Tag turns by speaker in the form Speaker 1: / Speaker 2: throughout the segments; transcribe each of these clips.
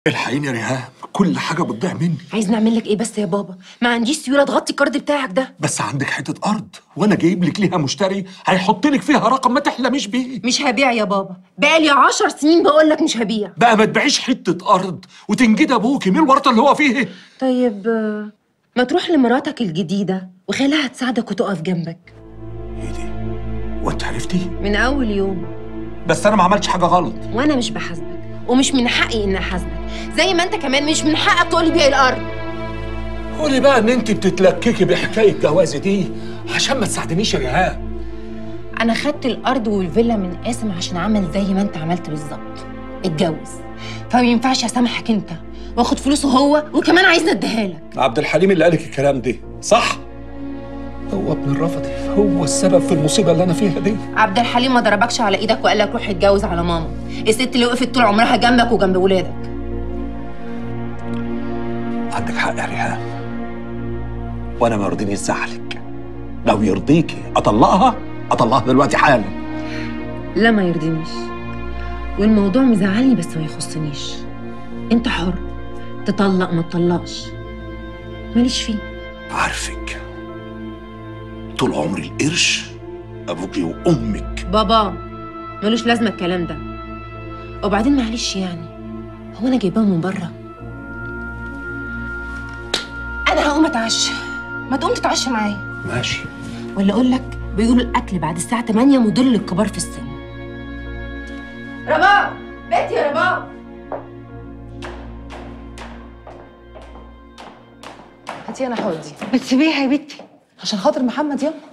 Speaker 1: الحقيني يا ريهام كل حاجة بتضيع مني
Speaker 2: عايز نعمل لك ايه بس يا بابا ما عنديش سيوله تغطي الكارد بتاعك ده
Speaker 1: بس عندك حتة أرض وأنا جايب لك ليها مشتري هيحط لك فيها رقم ما تحلميش بيه
Speaker 2: مش هبيع يا بابا بقالي عشر سنين بقول لك مش هبيع
Speaker 1: بقى ما تبيعيش حتة أرض وتنجد أبوكي من الورطة اللي هو فيه
Speaker 2: طيب آه، ما تروح لمراتك الجديده وخليها تساعدك وتقف جنبك
Speaker 1: إيه دي؟ وأنت عرفتي؟
Speaker 2: من اول يوم
Speaker 1: بس أنا ما عملتش حاجة غلط
Speaker 2: وانا مش بحاسبك ومش من حقي اني احاسبك زي ما انت كمان مش من حقك تقولي بيع الارض
Speaker 1: قولي بقى إن أنت بتتلككي بحكاية جوازي دي عشان ما تساعدنيش يا ريهام
Speaker 2: انا خدت الارض والفيلا من قاسم عشان عمل زي ما انت عملت بالظبط اتجوز فما ينفعش اسامحك انت واخد فلوسه هو وكمان عايزني اديها لك
Speaker 1: عبد الحليم اللي قالك الكلام ده صح؟ هو ابن الرفضي هو السبب في المصيبة اللي أنا فيها دي
Speaker 2: عبد الحليم ما ضربكش على ايدك وقال لك روح اتجوز على ماما الست اللي وقفت طول عمرها جنبك وجنب ولادك
Speaker 1: عندك حق يا ريهام وانا ما يرضيني زعلك لو يرضيكي اطلقها اطلقها دلوقتي حالا
Speaker 2: لا ما يرضينيش والموضوع مزعلني بس ما يخصنيش انت حر تطلق ما تطلقش ماليش فيه
Speaker 1: عارفك طول عمري القرش ابوكي وامك
Speaker 2: بابا ملوش لازمه الكلام ده وبعدين معلش يعني هو انا جايباه من بره انا هقوم اتعشى ما تقوم تتعشى معايا
Speaker 1: ماشي
Speaker 2: ولا اقول لك بيقولوا الاكل بعد الساعه 8 مضر للكبار في السن رباب بيتي يا رباب
Speaker 3: هاتي انا حوضي
Speaker 4: ما تسيبيها يا بنتي
Speaker 3: عشان خاطر محمد يلا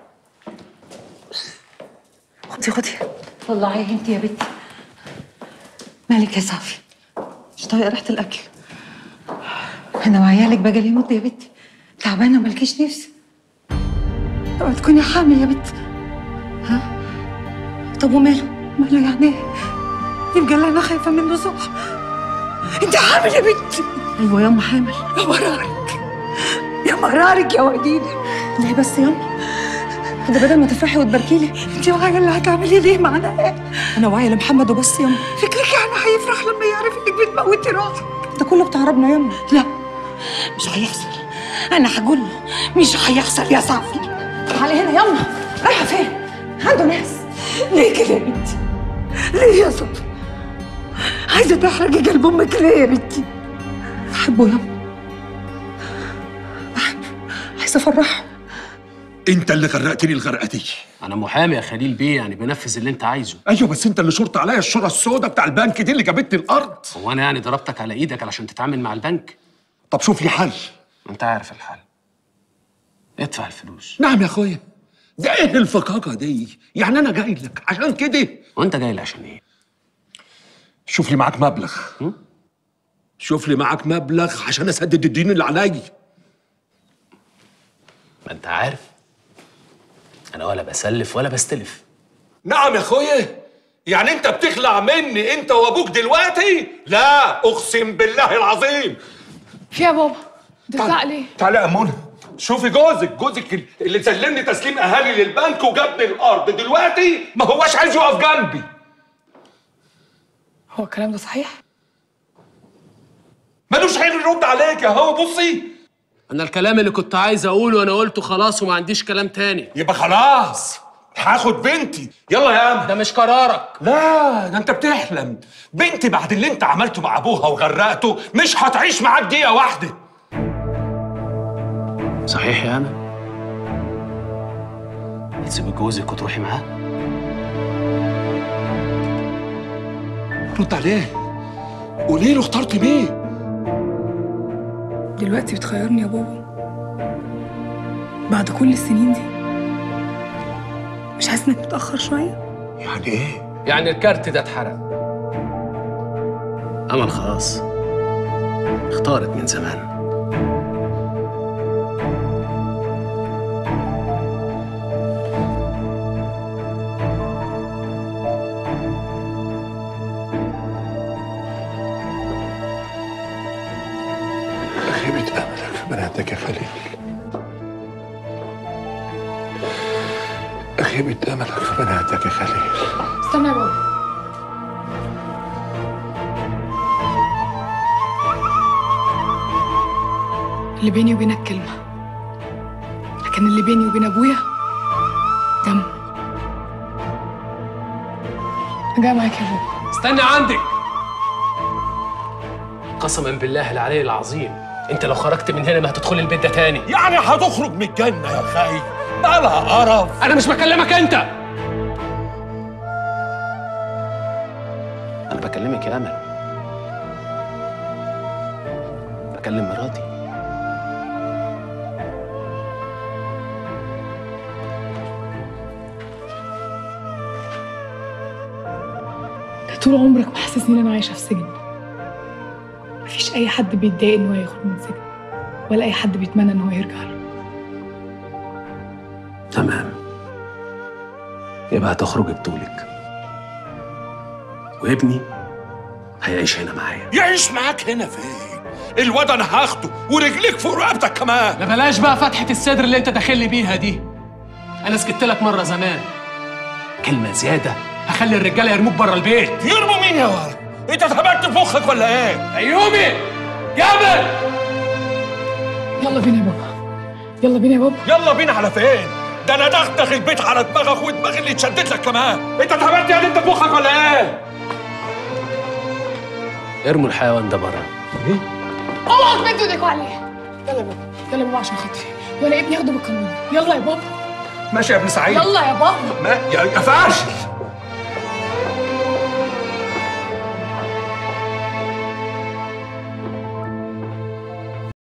Speaker 3: خدي خدي
Speaker 4: طلعي انت يا بنتي مالك يا صافي
Speaker 3: مش طايقه ريحه الاكل
Speaker 4: انا وعيالك بقى لي مده يا بنتي تعبانه ومالكيش نفس اوعي تكوني حامل يا بنتي ها طب وماله ماله يعني ايه يبقى اللي انا خايفه منه صح انت حامل يا بنتي
Speaker 3: ايوه ياما حامل
Speaker 4: يا مرارك يا مرارك يا ودينه
Speaker 3: ليه بس ياما ده بدل ما تفرحي وتباركي لي
Speaker 4: انت واعيه اللي هتعملي ليه معانا ايه
Speaker 3: انا واعيه لمحمد وبس ياما
Speaker 4: فكرك يعني هيفرح لما يعرف انك بتموتي روحك
Speaker 3: ده كله بتاع ربنا ياما
Speaker 4: لا مش هيحصل انا هقول له مش هيحصل يا صافي
Speaker 3: تعالي هنا ياما رايحه فين عنده ناس
Speaker 4: ليه كده يا بنتي ليه يا صافي عايزه تحرقي قلب امك ليه يا بنتي
Speaker 3: بحبه ياما بحبه عايزه افرحه
Speaker 1: انت اللي غرقتني الغرقه دي
Speaker 5: انا محامي يا خليل بيه يعني بنفذ اللي انت عايزه
Speaker 1: ايوه بس انت اللي شرط عليا الشرة السوداء بتاع البنك دي اللي جابتني الارض
Speaker 5: هو انا يعني ضربتك على ايدك علشان تتعامل مع البنك
Speaker 1: طب شوف لي حل
Speaker 5: ما انت عارف الحل ادفع الفلوس
Speaker 1: نعم يا اخويا ده ايه الفقاقه دي يعني انا جاي لك عشان كده
Speaker 5: وانت جاي لي عشان ايه
Speaker 1: شوف لي معاك مبلغ شوف لي معاك مبلغ عشان اسدد الدين اللي عليا
Speaker 5: ما انت عارف انا ولا بسلف ولا بستلف
Speaker 1: نعم يا اخويا يعني انت بتخلع مني انت وابوك دلوقتي لا اقسم بالله العظيم
Speaker 6: في يا بابا بتزعق ليه؟
Speaker 1: تعالى يا منى شوفي جوزك جوزك اللي سلمني تسليم اهالي للبنك وجابني الارض دلوقتي ما هواش عايز يقف جنبي
Speaker 6: هو الكلام ده صحيح؟
Speaker 1: ملوش حل يرد عليك يا هو بصي
Speaker 5: انا الكلام اللي كنت عايز اقوله انا قلته خلاص وما عنديش كلام تاني
Speaker 1: يبقى خلاص هاخد بنتي يلا يا ام
Speaker 5: ده مش قرارك
Speaker 1: لا ده انت بتحلم بنتي بعد اللي انت عملته مع ابوها وغرقته مش هتعيش معاك دقيقه واحده
Speaker 5: صحيح يا انا هتسيبي جوزك وتروحي معاه
Speaker 1: رد عليه قولي له اخترت مين
Speaker 6: دلوقتي بتخيرني يا بابا بعد كل السنين دي مش حاسس انك متأخر شوية؟
Speaker 1: يعني ايه
Speaker 5: يعني الكارت ده اتحرق امل خلاص اختارت من زمان
Speaker 1: خيبة املك في بناتك يا خليل خيبة املك في بناتك يا خليل
Speaker 6: استنى يا بابا اللي بيني وبينك كلمة لكن اللي بيني وبين أبويا دم أنا جاية معاك يا بابا
Speaker 5: استنى عندك قسما بالله العلي العظيم انت لو خرجت من هنا ما هتدخل البيت ده تاني
Speaker 1: يعني هتخرج من الجنه يا خاي مالها قرف
Speaker 5: انا مش بكلمك انت انا بكلمك يا امل بكلم مراتي
Speaker 6: انت طول عمرك محسسني ان انا عايشه في سجن مفيش اي حد بيتضايق ان هو يخرج من سجن ولا اي حد بيتمنى ان هو يرجع له
Speaker 5: تمام يبقى هتخرجي بطولك وابني هيعيش هنا معايا
Speaker 1: يعيش معاك هنا فين الواد انا هاخده ورجليك فوق رقبتك كمان
Speaker 5: لا بلاش بقى فتحة الصدر اللي انت داخل لي بيها دي انا سكت لك مرة زمان كلمة زيادة هخلي الرجالة يرموك بره البيت
Speaker 1: يرموا مين يا ولد انت اتهبلت في مخك ولا ايه
Speaker 5: ايوبي جابر
Speaker 6: يلا بينا يا بابا يلا بينا يا بابا
Speaker 1: يلا بينا على فين ده انا دغدغ البيت على دماغك ودماغي اللي اتشدت لك كمان انت اتهبلت يعني انت في مخك ولا ايه
Speaker 5: ارموا الحيوان ده بره
Speaker 6: اوعى تمد ايدك عليه يلا يا بابا يلا يا بابا عشان خاطري ولا ابني ياخده بالقانون يلا يا بابا
Speaker 1: ماشي يا ابن سعيد
Speaker 6: يلا يا بابا
Speaker 1: ما يا يا فاشل